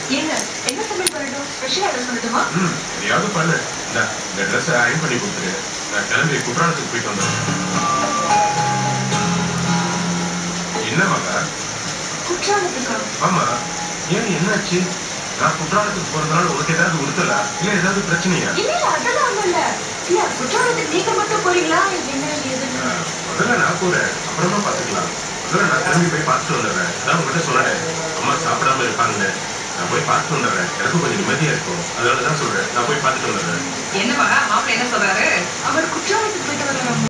ஏங்க என்ன சமையல் பண்ணணும் ஸ்பெஷல் ஆர்டர் சொல்லட்டுமா ம் எதையாவது பண்ணு இந்த இந்த ட்ரெஸ்ஸை அயன் பண்ணி கொடுத்துரு நான் கிளம்பி குற்றாலத்துக்கு போயிட்டு வந்துடுறேன் என்ன மகா குற்றாலத்துக்கா ஆமா ஏன் என்னாச்சு நான் குற்றாலத்துக்கு போறதுனால உனக்கு ஏதாவது உறுத்தலா இல்ல ஏதாவது பிரச்சனையா இல்ல இல்ல அதெல்லாம் ஒண்ணும் இல்ல இல்ல குற்றாலத்துக்கு நீங்க மட்டும் போறீங்களா என்ன ஏதுன்னு ஆஹ், முதல்ல நான் போறேன் அப்புறமா பாத்துக்கலாம் முதல்ல நான் கிளம்பி போய் பார்த்துட்டு வந்துடுறேன் அதான் உங்ககிட்ட சொன்னேன் அம்மா சாப்பிடாம இருப்பாங்க நான் போய் பார்த்துட்டு வந்துடுறேன் எனக்கும் கொஞ்சம் நிம்மதியா இருக்கும் அதனால தான் சொல்றேன் நான் போய் பார்த்துட்டு வந்துடுறேன் என்ன மகா மாப்பிள்ளை என்ன சொல்றாரு அவர் குற்றாலத்துக்கு போயிட்டு வர